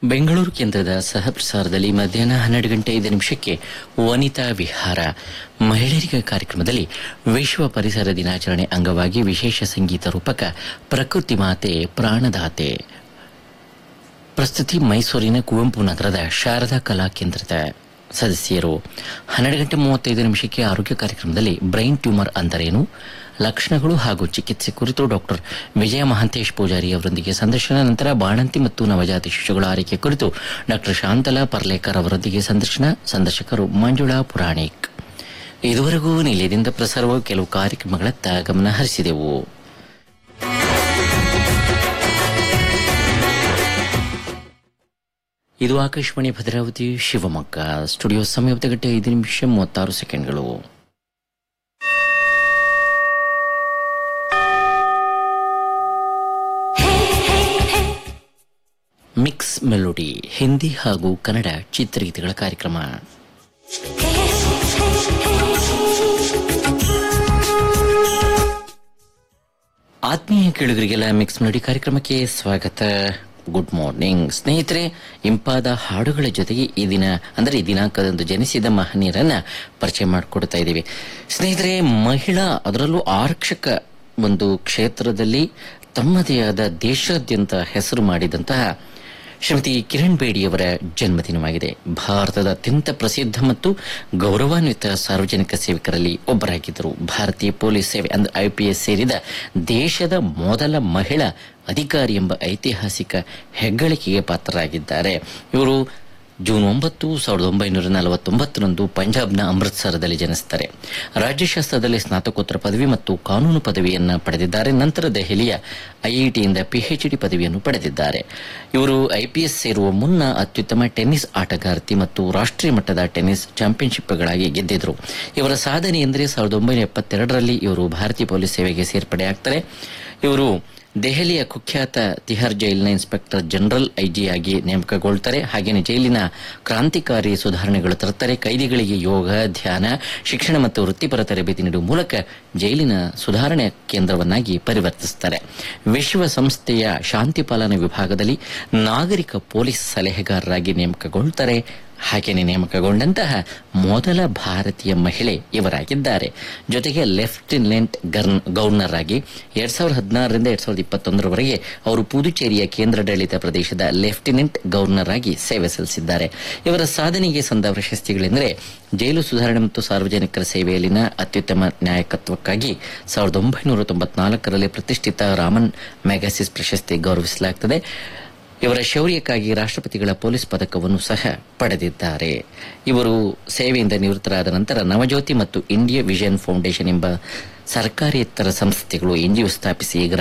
ಬೆಂಗಳೂರು ಕೇಂದ್ರದ ಸಹ ಪ್ರಸಾರದಲ್ಲಿ ಮಧ್ಯಾಹ್ನ ಹನ್ನೆರಡು ಗಂಟೆ ಐದು ನಿಮಿಷಕ್ಕೆ ವನಿತಾ ವಿಹಾರ ಮಹಿಳೆಯರಿಗ ಕಾರ್ಯಕ್ರಮದಲ್ಲಿ ವಿಶ್ವ ಪರಿಸರ ದಿನಾಚರಣೆ ಅಂಗವಾಗಿ ವಿಶೇಷ ಸಂಗೀತ ರೂಪಕ ಪ್ರಕೃತಿ ಮಾತೆ ಪ್ರಾಣದಾತೆ ಪ್ರಸ್ತುತಿ ಮೈಸೂರಿನ ಕುವೆಂಪು ನಗರದ ಶಾರದಾ ಕಲಾ ಕೇಂದ್ರದ ಸದಸ್ಯರು ಹನ್ನೆರಡು ಗಂಟೆ ಮೂವತ್ತೈದು ನಿಮಿಷಕ್ಕೆ ಆರೋಗ್ಯ ಕಾರ್ಯಕ್ರಮದಲ್ಲಿ ಬ್ರೈನ್ ಟ್ಯೂಮರ್ ಅಂದರೇನು ಲಕ್ಷಣಗಳು ಹಾಗೂ ಚಿಕಿತ್ಸೆ ಕುರಿತು ಡಾಕ್ಟರ್ ವಿಜಯ ಮಹಾಂತೇಶ್ ಪೂಜಾರಿ ಅವರೊಂದಿಗೆ ಸಂದರ್ಶನ ನಂತರ ಬಾಣಂತಿ ಮತ್ತು ನವಜಾತ ಶಿಶುಗಳ ಆರೈಕೆ ಕುರಿತು ಡಾಕ್ಟರ್ ಶಾಂತಲಾ ಪರ್ಲೇಕರ್ ಅವರೊಂದಿಗೆ ಸಂದರ್ಶನ ಸಂದರ್ಶಕರು ಮಂಜುಳಾ ಪುರಾಣಿಕ್ ಇದುವರೆಗೂ ನಿಲಯದಿಂದ ಪ್ರಸಾರವಾಗುವ ಕೆಲವು ಕಾರ್ಯಕ್ರಮಗಳತ್ತ ಗಮನ ಹರಿಸಿದೆವು ಇದು ಆಕಾಶವಾಣಿ ಭದ್ರಾವತಿ ಶಿವಮೊಗ್ಗ ಸ್ಟುಡಿಯೋ ಸಮಯ ಒಂದು ಗಂಟೆ ಐದು ನಿಮಿಷ ಮೂವತ್ತಾರು ಸೆಕೆಂಡ್ಗಳು ಮಿಕ್ಸ್ ಮೆಲೋಡಿ ಹಿಂದಿ ಹಾಗೂ ಕನ್ನಡ ಚಿತ್ರಗೀತೆಗಳ ಕಾರ್ಯಕ್ರಮ ಆತ್ಮೀಯ ಕೇಳುಗರಿಗೆಲ್ಲ ಮಿಕ್ಸ್ ಮೆಲೋಡಿ ಕಾರ್ಯಕ್ರಮಕ್ಕೆ ಸ್ವಾಗತ ಗುಡ್ ಮಾರ್ನಿಂಗ್ ಸ್ನೇಹಿತರೆ ಇಂಪಾದ ಹಾಡುಗಳ ಜೊತೆಗೆ ಈ ದಿನ ಅಂದರೆ ಈ ದಿನಾಂಕದಂದು ಜನಿಸಿದ ಮಹನೀಯರನ್ನ ಪರಿಚಯ ಮಾಡಿಕೊಡ್ತಾ ಇದ್ದೀವಿ ಸ್ನೇಹಿತರೆ ಮಹಿಳಾ ಅದರಲ್ಲೂ ಆರಕ್ಷಕ ಒಂದು ಕ್ಷೇತ್ರದಲ್ಲಿ ತಮ್ಮದೇ ಆದ ದೇಶಾದ್ಯಂತ ಹೆಸರು ಮಾಡಿದಂತಹ ಶ್ರೀಮತಿ ಕಿರಣ್ ಬೇಡಿಯವರ ಜನ್ಮದಿನವಾಗಿದೆ ಭಾರತದ ಅತ್ಯಂತ ಪ್ರಸಿದ್ಧ ಮತ್ತು ಗೌರವಾನ್ವಿತ ಸಾರ್ವಜನಿಕ ಸೇವಕರಲ್ಲಿ ಒಬ್ಬರಾಗಿದ್ದರು ಭಾರತೀಯ ಪೊಲೀಸ್ ಸೇವೆ ಅಂದ್ರೆ ಐಪಿಎಸ್ ಸೇರಿದ ದೇಶದ ಮೊದಲ ಮಹಿಳಾ ಅಧಿಕಾರಿ ಎಂಬ ಐತಿಹಾಸಿಕ ಹೆಗ್ಗಳಿಕೆಗೆ ಪಾತ್ರರಾಗಿದ್ದಾರೆ ಇವರು ಜೂನ್ ಒಂಬತ್ತು ಸಾವಿರದ ಒಂಬೈನೂರ ನಲವತ್ತೊಂಬತ್ತರಂದು ಪಂಜಾಬ್ನ ಅಮೃತ್ಸರದಲ್ಲಿ ಜನಿಸುತ್ತಾರೆ ರಾಜ್ಯಶಾಸ್ತ್ರದಲ್ಲಿ ಸ್ನಾತಕೋತ್ತರ ಪದವಿ ಮತ್ತು ಕಾನೂನು ಪದವಿಯನ್ನು ಪಡೆದಿದ್ದಾರೆ ನಂತರ ದೆಹಲಿಯ ಐಐಟಿಯಿಂದ ಪಿಎಚ್ಡಿ ಪದವಿಯನ್ನು ಪಡೆದಿದ್ದಾರೆ ಇವರು ಐಪಿಎಸ್ ಸೇರುವ ಮುನ್ನ ಅತ್ಯುತ್ತಮ ಟೆನ್ನಿಸ್ ಆಟಗಾರ್ತಿ ಮತ್ತು ರಾಷ್ಟ್ರೀಯ ಮಟ್ಟದ ಟೆನ್ನಿಸ್ ಚಾಂಪಿಯನ್ಶಿಪ್ಗಳಾಗಿ ಗೆದ್ದಿದ್ರು ಇವರ ಸಾಧನೆ ಎಂದರೆ ಸಾವಿರದ ಒಂಬೈನೂರ ಎಪ್ಪತ್ತೆರಡರಲ್ಲಿ ಇವರು ಭಾರತೀಯ ಪೊಲೀಸ್ ಸೇವೆಗೆ ಸೇರ್ಪಡೆಯಾಗ್ತಾರೆ ಇವರು ದೆಹಲಿಯ ಕುಖ್ಯಾತ ತಿಹಾರ್ ಜೈಲಿನ ಇನ್ಸ್ಪೆಕ್ಟರ್ ಜನರಲ್ ಐಜಿಯಾಗಿ ನೇಮಕಗೊಳ್ತಾರೆ ಹಾಗೆಯೇ ಜೈಲಿನ ಕ್ರಾಂತಿಕಾರಿ ಸುಧಾರಣೆಗಳು ತರುತ್ತಾರೆ ಕೈದಿಗಳಿಗೆ ಯೋಗ ಧ್ಯಾನ ಶಿಕ್ಷಣ ಮತ್ತು ವೃತ್ತಿಪರ ತರಬೇತಿ ನೀಡುವ ಮೂಲಕ ಜೈಲಿನ ಸುಧಾರಣೆ ಕೇಂದ್ರವನ್ನಾಗಿ ಪರಿವರ್ತಿಸುತ್ತಾರೆ ವಿಶ್ವಸಂಸ್ಥೆಯ ಶಾಂತಿ ಪಾಲನಾ ವಿಭಾಗದಲ್ಲಿ ನಾಗರಿಕ ಪೊಲೀಸ್ ಸಲಹೆಗಾರರಾಗಿ ನೇಮಕಗೊಳ್ತಾರೆ ಹಾಗೆಯೇ ನೇಮಕಗೊಂಡಂತಹ ಮೊದಲ ಭಾರತೀಯ ಮಹಿಳೆ ಇವರಾಗಿದ್ದಾರೆ ಜೊತೆಗೆ ಲೆಫ್ಟಿನೆಂಟ್ ಗರ್ನ್ ಗವರ್ನರ್ ಆಗಿ ಎರಡ್ ಸಾವಿರದ ಹದಿನಾರರಿಂದ ಎರಡ್ ಸಾವಿರದ ಇಪ್ಪತ್ತೊಂದರವರೆಗೆ ಅವರು ಪುದುಚೇರಿಯ ಕೇಂದ್ರಾಡಳಿತ ಪ್ರದೇಶದ ಲೆಫ್ಟಿನೆಂಟ್ ಗವರ್ನರ್ ಆಗಿ ಸೇವೆ ಸಲ್ಲಿಸಿದ್ದಾರೆ ಇವರ ಸಾಧನೆಗೆ ಸಂದ ಪ್ರಶಸ್ತಿಗಳೆಂದರೆ ಜೈಲು ಸುಧಾರಣೆ ಮತ್ತು ಸಾರ್ವಜನಿಕರ ಸೇವೆಯಲ್ಲಿನ ಅತ್ಯುತ್ತಮ ನ್ಯಾಯಕತ್ವಕ್ಕಾಗಿ ಸಾವಿರದ ಒಂಬೈನೂರ ತೊಂಬತ್ನಾಲ್ಕರಲ್ಲಿ ಪ್ರತಿಷ್ಠಿತ ರಾಮನ್ ಮ್ಯಾಗಸಿಸ್ ಪ್ರಶಸ್ತಿ ಗೌರವಿಸಲಾಗುತ್ತದೆ ಇವರ ಶೌರ್ಯಕ್ಕಾಗಿ ರಾಷ್ಟ್ರಪತಿಗಳ ಪೊಲೀಸ್ ಪದಕವನ್ನು ಸಹ ಪಡೆದಿದ್ದಾರೆ ಇವರು ಸೇವೆಯಿಂದ ನಿವೃತ್ತರಾದ ನಂತರ ನವಜ್ಯೋತಿ ಮತ್ತು ಇಂಡಿಯಾ ವಿಷನ್ ಫೌಂಡೇಶನ್ ಎಂಬ ಸರ್ಕಾರೇತರ ಸಂಸ್ಥೆಗಳು ಎನ್ಜಿಒ ಸ್ಥಾಪಿಸಿ